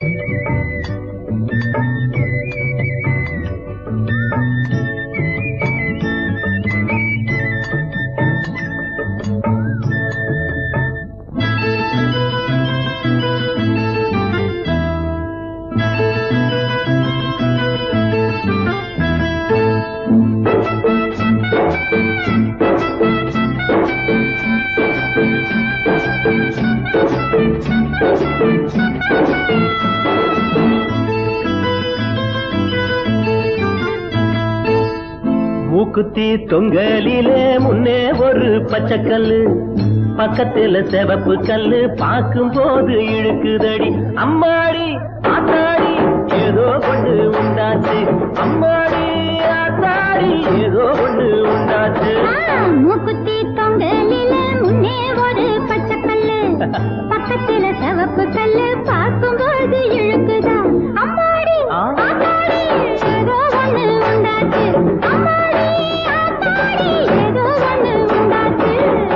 மூக்குத்தி தொங்கலிலே முன்னே ஒரு பச்சைக்கல்லு பக்கத்துல சிவப்பு கல்லு பார்க்கும் போது இழுக்குதடி அம்மாடி ஆத்தாடி ஏதோ ஒண்ணு உண்டாச்சு அம்மாடி ஆத்தாடி ஏதோ ஒண்ணு உண்டாச்சு ஆ, மூக்குத்தி தொங்கலில முன்னே ஒரு பச்சை கல்லு பக்கத்துல சிவப்பு கல்லு பார்க்கும்போது இழுக்குதா அம்மாடி ஆ. ஆத்தாடி ஏதோ ஒண்ணு உண்டாச்சு அம்மாடி ஆத்தாடி ஏதோ ஒண்ணு உண்டாச்சு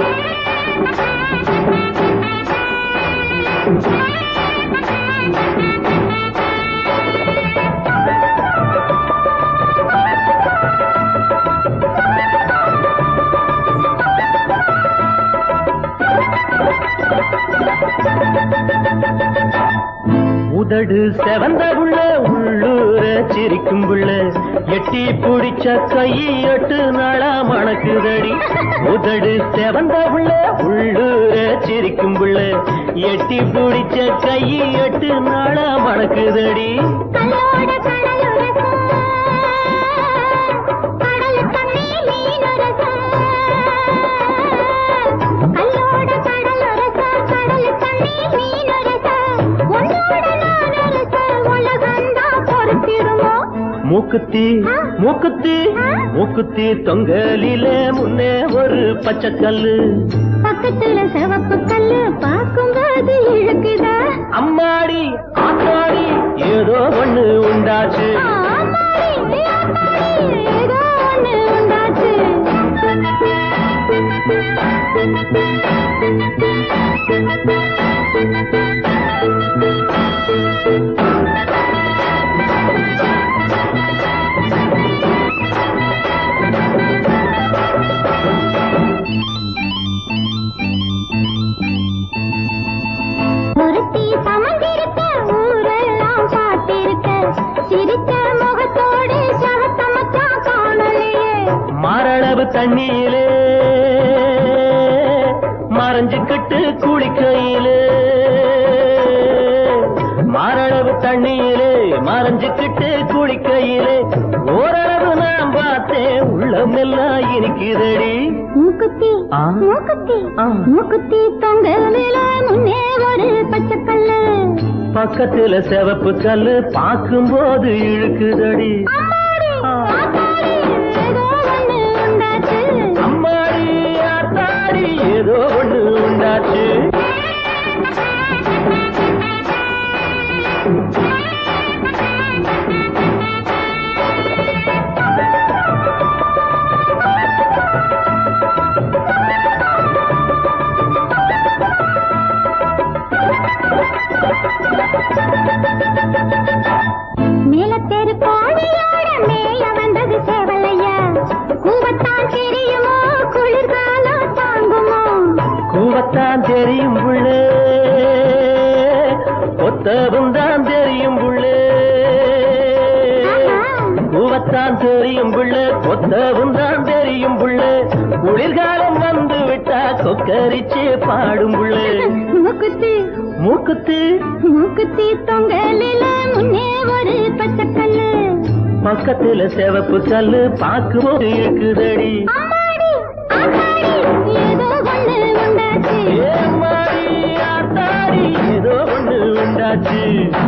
உதடு செவந்த புள்ள உள்ளூர சிரிக்கும் புள்ள எட்டி பிடிச்ச கை எட்டு நாளா மணக்குதடி உதடு செவந்த புள்ள உள்ளூர சிரிக்கும் புள்ள எட்டி பிடிச்ச கை எட்டு நாளா மணக்குதடி கல்லோட கடலுரசம் கடல் தண்ணி மீனுரசம் கல்லோட கடலுரசம் கடல் தண்ணி மீனுரசம் உன்னோட நானுரசம் உலகந்தா பொறுத்திடுமோ மூக்குத்தி மூக்குத்தி மூக்குத்தி தொங்கலில முன்னே ஒரு பச்சைக்கல்லு பக்கத்துல சிவப்பு கல்லு பார்க்கும்போது இழுக்குதா அம்மாடி ஆத்தாடி ஏதோ ஒண்ணு உண்டாச்சு ஆமாடி, ஆமாடி, ஏதோ ஒண்ணு உண்டாச்சு ஒருத்தி சமந்திருக்க ஊரெல்லாம் பார்த்திருக்க சிரித்த முகத்தோடு சவத்த மச்சான் காணலையே மாரளவு தண்ணியிலே மறைஞ்சுக்கிட்டு குளிக்கையிலே மாரளவு தண்ணியிலே மறைஞ்சுக்கிட்டு குளிக்கையிலே ஓரளவு நான் பார்த்தேன் உள்ளமெல்லாம் இனிக்குதடி மூக்குத்தி ஆ. மூக்குத்தி ஆ. மூக்குத்தி தொங்கலில முன்னே ஒரு பச்சைக்கல்லு பக்கத்துல சிவப்பு கல்லு பார்க்கும்போது இழுக்குதடி அம்மாடி, ஆ. ஆத்தாடி, ஏதோ ஒண்ணு உண்டாச்சு அம்மாடி ஆத்தாடி ஏதோ ஒண்ணு உண்டாச்சு மேலத்தேரு கோழியோட மேய வந்தது சேவலையா கூவத்தான் தெரியுமோ குளிர்காலம் தாங்குமோ கூவத்தான் தெரியும் புள்ளே ஒத்தவும் தான் தெரியும் புள்ளே கூவத்தான் தெரியும் புள்ளே கொத்தவும் தான் தெரியும் புள்ளே குளிர்காலம் வந்து விட்டா கொக்கரிச்சு பாடும் புள்ளே மூக்குத்தி மூக்குத்து மூக்குத்தி தொங்கலில முன்னே ஒரு பச்சைக்கல்லு பக்கத்துல சிவப்பு கல்லு பார்க்கும்போது இருக்குதடி அம்மாடி ஆத்தாடி ஏதோ ஒண்ணு உண்டாச்சு ஏ மாடி ஆத்தாடி ஏதோ ஒண்ணு உண்டாச்சு